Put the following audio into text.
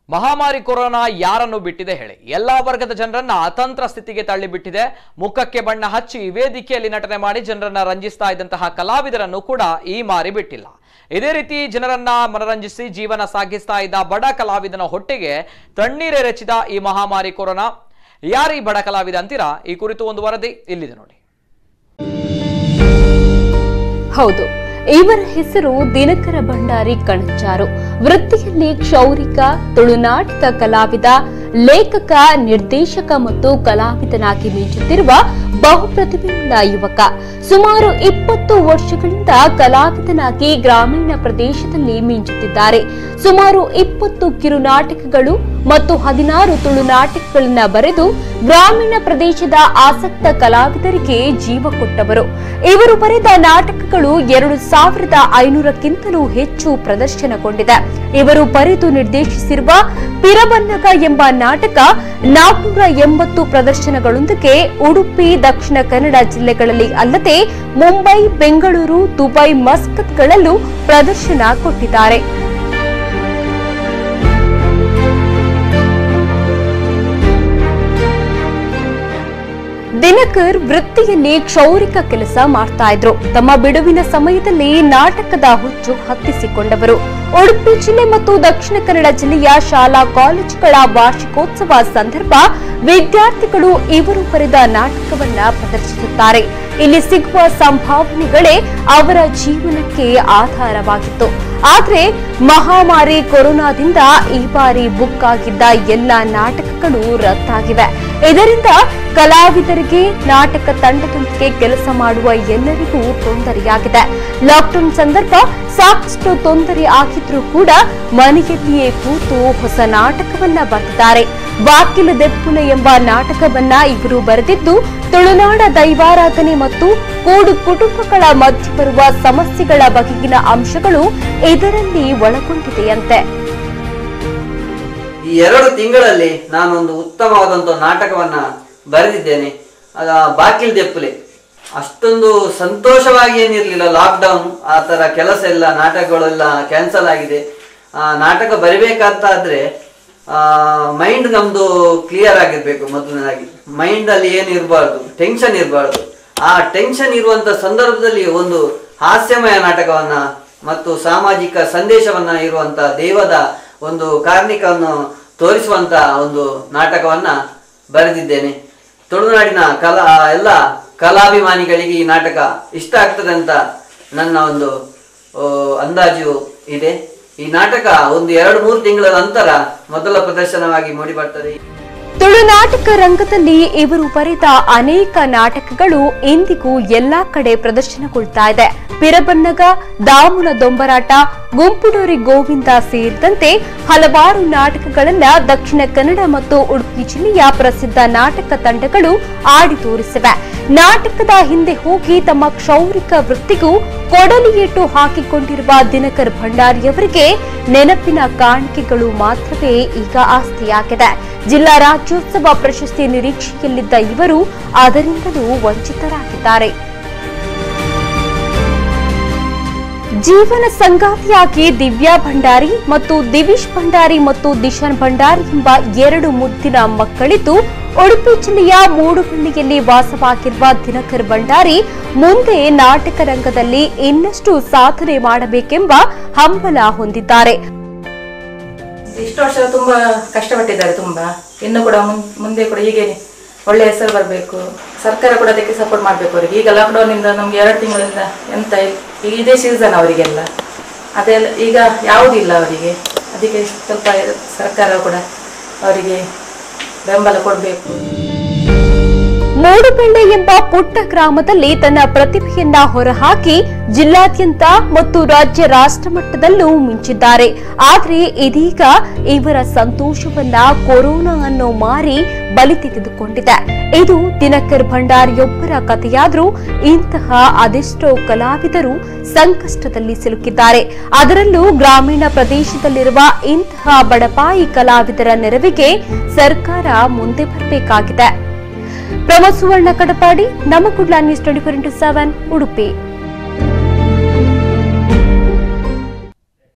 ಮಹಾಮಾರಿ ಕೊರೋನಾ ಯಾರನ್ನು ಬಿಟ್ಟಿದೆ ಹೇಳಿ ಎಲ್ಲಾ ವರ್ಗದ ಜನರನ್ನ ಅತಂತ್ರ ಸ್ಥಿತಿಗೆ ತಳ್ಳಿಬಿಟ್ಟಿದೆ ಮುಖಕ್ಕೆ ಬಣ್ಣ ಹಚ್ಚಿ ವೇದಿಕೆಯಲ್ಲಿ ನಟನೆ ಮಾಡಿ ಜನರನ್ನ ರಂಜಿಸ್ತಾ ಇದ್ದಂತಹ ಕಲಾವಿದರನ್ನು ಕೂಡ ಈ ಮಾರಿ ಬಿಟ್ಟಿಲ್ಲ ಇದೇ ರೀತಿ ಜನರನ್ನ ಮನರಂಜಿಸಿ ಜೀವನ ಸಾಗಿಸ್ತಾ ಇದ್ದ ಬಡ ಕಲಾವಿದನ ಹೊಟ್ಟೆಗೆ ತಣ್ಣೀರೆರಚಿದ ಈ ಮಹಾಮಾರಿ ಕೊರೋನಾ ಯಾರು ಈ ಬಡ ಕಲಾವಿದ ಅಂತೀರಾ ಈ ಕುರಿತು ಒಂದು ವರದಿ ಇಲ್ಲಿದೆ ನೋಡಿ ಹೌದು ಇವರ ಹೆಸರು ದಿನಕರ ಭಂಡಾರಿ ಕಣಚಾರು ವೃತ್ತಿಯಲ್ಲಿ ಕ್ಷೌರಿಕ ತುಳುನಾಟಕ ಕಲಾವಿದ ಲೇಖಕ ನಿರ್ದೇಶಕ ಮತ್ತು ಕಲಾವಿದನಾಗಿ ಮಿಂಚುತ್ತಿರುವ ಬಹುಪ್ರತಿಭೆಯುಳ್ಳ ಯುವಕ ಸುಮಾರು ಇಪ್ಪತ್ತು ವರ್ಷಗಳಿಂದ ಕಲಾವಿದನಾಗಿ ಗ್ರಾಮೀಣ ಪ್ರದೇಶದಲ್ಲಿ ಮಿಂಚುತ್ತಿದ್ದಾರೆ ಸುಮಾರು ಇಪ್ಪತ್ತು ಕಿರುನಾಟಕಗಳು ಮತ್ತು ಹದಿನಾರು ತುಳುನಾಟಕಗಳನ್ನ ಬರೆದು ಗ್ರಾಮೀಣ ಪ್ರದೇಶದ ಆಸಕ್ತ ಕಲಾವಿದರಿಗೆ ಜೀವ ಕೊಟ್ಟವರು ಇವರು ಬರೆದ ನಾಟಕಗಳು ಎರಡು ಸಾವಿರದ ಐನೂರಕ್ಕಿಂತಲೂ ಹೆಚ್ಚು ಪ್ರದರ್ಶನಗೊಂಡಿದೆ ಇವರು ಬರೆದು ನಿರ್ದೇಶಿಸಿರುವ ಪಿರಬನ್ನಗ ಎಂಬ ನಾಟಕ ನಾಲ್ಕುನೂರ ಎಂಬತ್ತು ಪ್ರದರ್ಶನಗಳೊಂದಿಗೆ ಉಡುಪಿ ದಕ್ಷಿಣ ಕನ್ನಡ ಜಿಲ್ಲೆಗಳಲ್ಲಿ ಅಲ್ಲದೆ ಮುಂಬೈ ಬೆಂಗಳೂರು ದುಬೈ ಮಸ್ಕತ್ಗಳಲ್ಲೂ ಪ್ರದರ್ಶನ ಕೊಟ್ಟಿದ್ದಾರೆ ದಿನಕರ್ ವೃತ್ತಿಯಲ್ಲಿ ಕ್ಷೌರಿಕ ಕೆಲಸ ಮಾಡ್ತಾ ಇದ್ರು ತಮ್ಮ ಬಿಡುವಿನ ಸಮಯದಲ್ಲಿ ನಾಟಕದ ಹುಚ್ಚು ಹತ್ತಿಸಿಕೊಂಡವರು ಉಡುಪಿ ಜಿಲ್ಲೆ ಮತ್ತು ದಕ್ಷಿಣ ಕನ್ನಡ ಜಿಲ್ಲೆಯ ಶಾಲಾ ಕಾಲೇಜುಗಳ ವಾರ್ಷಿಕೋತ್ಸವ ಸಂದರ್ಭ ವಿದ್ಯಾರ್ಥಿಗಳು ಇವರು ಬರೆದ ನಾಟಕವನ್ನ ಪ್ರದರ್ಶಿಸುತ್ತಾರೆ ಇಲ್ಲಿ ಸಿಗುವ ಸಂಭಾವನೆಗಳೇ ಅವರ ಜೀವನಕ್ಕೆ ಆಧಾರವಾಗಿತ್ತು ಆದ್ರೆ ಮಹಾಮಾರಿ ಕೊರೋನಾದಿಂದ ಈ ಬಾರಿ ಬುಕ್ ಆಗಿದ್ದ ಎಲ್ಲಾ ನಾಟಕಗಳು ರದ್ದಾಗಿವೆ ಇದರಿಂದ ಕಲಾವಿದರಿಗೆ ನಾಟಕ ತಂಡದೊಂದಿಗೆ ಕೆಲಸ ಮಾಡುವ ಎಲ್ಲರಿಗೂ ತೊಂದರೆಯಾಗಿದೆ ಲಾಕ್ಡೌನ್ ಸಂದರ್ಭ ಸಾಕಷ್ಟು ತೊಂದರೆ ಆಗಿದ್ರೂ ಕೂಡ ಮನೆಯಲ್ಲಿಯೇ ಕೂತು ಹೊಸ ನಾಟಕವನ್ನ ಬರೆದಿದ್ದಾರೆ ವಾಕಿಲ ದೆಪ್ಪುಲ ಎಂಬ ನಾಟಕವನ್ನ ಇವರು ಬರೆದಿದ್ದು ತುಳುನಾಡ ದೈವಾರಾಧನೆ ಮತ್ತು ಕೂಡು ಕುಟುಂಬಗಳ ಮಧ್ಯೆ ಬರುವ ಸಮಸ್ಯೆಗಳ ಬಗೆಗಿನ ಅಂಶಗಳು ಇದರಲ್ಲಿ ಒಳಗೊಂಡಿದೆಯಂತೆ ಈ ಎರಡು ತಿಂಗಳಲ್ಲಿ ನಾನೊಂದು ಉತ್ತಮವಾದಂಥ ನಾಟಕವನ್ನ ಬರೆದಿದ್ದೇನೆ ಅದ ಬಾಕಿಲ್ ದೆಪ್ಪುಲೆ ಅಷ್ಟೊಂದು ಸಂತೋಷವಾಗಿ ಏನಿರಲಿಲ್ಲ ಲಾಕ್ಡೌನ್ ಆ ಥರ ಕೆಲಸ ಎಲ್ಲ ನಾಟಕಗಳೆಲ್ಲ ಕ್ಯಾನ್ಸಲ್ ಆಗಿದೆ ಆ ನಾಟಕ ಬರಿಬೇಕಾದ್ರೆ ಮೈಂಡ್ ನಮ್ದು ಕ್ಲಿಯರ್ ಆಗಿರ್ಬೇಕು ಮೊದಲನೇದಾಗಿ ಮೈಂಡ್ ಅಲ್ಲಿ ಏನು ಇರಬಾರ್ದು ಟೆನ್ಷನ್ ಇರಬಾರ್ದು ಆ ಟೆನ್ಷನ್ ಇರುವಂತ ಸಂದರ್ಭದಲ್ಲಿ ಒಂದು ಹಾಸ್ಯಮಯ ನಾಟಕವನ್ನ ಮತ್ತು ಸಾಮಾಜಿಕ ಸಂದೇಶವನ್ನ ಇರುವಂತ ದೇವದ ಒಂದು ಕಾರ್ಣಿಕವನ್ನು ತೋರಿಸುವಂತ ಒಂದು ನಾಟಕವನ್ನ ಬರೆದಿದ್ದೇನೆ ತುಳುನಾಡಿನ ಕಲಾ ಎಲ್ಲ ಕಲಾಭಿಮಾನಿಗಳಿಗೆ ಈ ನಾಟಕ ಇಷ್ಟ ಆಗ್ತದೆ ಅಂತ ನನ್ನ ಒಂದು ಆ, ಅಂದಾಜು ಇದೆ ಈ ನಾಟಕ ಒಂದು ಎರಡು ಮೂರು ತಿಂಗಳ ನಂತರ ಮೊದಲ ಪ್ರದರ್ಶನವಾಗಿ ಮೂಡಿ ಬರ್ತದೆ ತುಳುನಾಟಕ ರಂಗದಲ್ಲಿ ಇವರು ಬರೆದ ಅನೇಕ ನಾಟಕಗಳು ಇಂದಿಗೂ ಎಲ್ಲಾ ಕಡೆ ಪ್ರದರ್ಶನಗೊಳ್ತಾ ಇದೆ ಪಿರಬನ್ನಗ ದಾಮುನ ದೊಂಬರಾಟ ಗುಂಪುಡೂರಿ ಗೋವಿಂದ ಸೇರಿದಂತೆ ಹಲವಾರು ನಾಟಕಗಳನ್ನ ದಕ್ಷಿಣ ಕನ್ನಡ ಮತ್ತು ಉಡುಪಿ ಜಿಲ್ಲೆಯ ಪ್ರಸಿದ್ಧ ನಾಟಕ ತಂಡಗಳು ಆಡಿ ತೋರಿಸಿವೆ ನಾಟಕದ ಹಿಂದೆ ಹೋಗಿ ತಮ್ಮ ಕ್ಷೌರಿಕ ವೃತ್ತಿಗೂ ಕೊಡಲಿಯೇಟು ಹಾಕಿಕೊಂಡಿರುವ ದಿನಕರ್ ಭಂಡಾರಿಯವರಿಗೆ ನೆನಪಿನ ಕಾಣಿಕೆಗಳು ಮಾತ್ರವೇ ಈಗ ಆಸ್ತಿಯಾಗಿದೆ ಜಿಲ್ಲಾ ರಾಜ್ಯೋತ್ಸವ ಪ್ರಶಸ್ತಿ ನಿರೀಕ್ಷೆಯಲ್ಲಿದ್ದ ಇವರು ಅದರಿಂದಲೂ ವಂಚಿತರಾಗಿದ್ದಾರೆ ಜೀವನ ಸಂಗಾತಿಯಾಗಿ ದಿವ್ಯಾ ಭಂಡಾರಿ ಮತ್ತು ದಿವಿಶ್ ಭಂಡಾರಿ ಮತ್ತು ದಿಶಾನ್ ಭಂಡಾರಿ ಎಂಬ ಎರಡು ಮುದ್ದಿನ ಮಕ್ಕಳಿದ್ದು ಉಡುಪಿ ಜಿಲ್ಲೆಯ ಮೂಡುಬಳ್ಳಿಯಲ್ಲಿ ವಾಸವಾಗಿರುವ ದಿನಕರ್ ಭಂಡಾರಿ ಮುಂದೆ ನಾಟಕ ರಂಗದಲ್ಲಿ ಇನ್ನಷ್ಟು ಸಾಧನೆ ಮಾಡಬೇಕೆಂಬ ಹಂಬಲ ಹೊಂದಿದ್ದಾರೆ ಇಷ್ಟು ವರ್ಷ ತುಂಬಾ ಕಷ್ಟಪಟ್ಟಿದ್ದಾರೆ ತುಂಬಾ ಇನ್ನು ಕೂಡ ಮುನ್- ಮುಂದೆ ಕೂಡ ಹೀಗೆ ಒಳ್ಳೆ ಹೆಸರು ಬರಬೇಕು ಸರ್ಕಾರ ಕೂಡ ಅದಕ್ಕೆ ಸಪೋರ್ಟ್ ಮಾಡಬೇಕು ಅವರಿಗೆ ಈಗ ಲಾಕ್ಡೌನ್ ಇಂದ ನಮ್ಗೆ ಎರಡು ತಿಂಗಳಿಂದ ಎಂತ ಇ- ಈಗ ಇದೇ ಸೀಸನ್ ಅವರಿಗೆಲ್ಲ ಅದೆಲ್ಲ ಈಗ ಯಾವುದಿಲ್ಲ ಅವರಿಗೆ ಅದಕ್ಕೆ ಸ್ವಲ್ಪ ಸರ್ಕಾರ ಕೂಡ ಅವರಿಗೆ ಬೆಂಬಲ ಕೊಡಬೇಕು ಮೂಡುಬೆಳ್ಳೆ ಎಂಬ ಪುಟ್ಟ ಗ್ರಾಮದಲ್ಲಿ ತನ್ನ ಪ್ರತಿಭೆಯನ್ನ ಹೊರಹಾಕಿ ಜಿಲ್ಲಾದ್ಯಂತ ಮತ್ತು ರಾಜ್ಯ ರಾಷ್ಟ್ರ ಮಟ್ಟದಲ್ಲೂ ಮಿಂಚಿದ್ದಾರೆ ಆದ್ರೆ ಇದೀಗ ಇವರ ಸಂತೋಷವನ್ನ ಕೊರೋನಾ ಅನ್ನೋ ಮಾರಿ ಬಲಿ ತೆಗೆದುಕೊಂಡಿದೆ ಇದು ದಿನಕರ್ ಭಂಡಾರಿಯೊಬ್ಬರ ಕಥೆಯಾದ್ರೂ ಇಂತಹ ಅದೆಷ್ಟೋ ಕಲಾವಿದರು ಸಂಕಷ್ಟದಲ್ಲಿ ಸಿಲುಕಿದ್ದಾರೆ ಅದರಲ್ಲೂ ಗ್ರಾಮೀಣ ಪ್ರದೇಶದಲ್ಲಿರುವ ಇಂತಹ ಬಡಪಾಯಿ ಕಲಾವಿದರ ನೆರವಿಗೆ ಸರ್ಕಾರ ಮುಂದೆ ಬರಬೇಕಾಗಿದೆ Pramod Suvarna Kadapadi Namma Kudla news twenty four into seven Udupi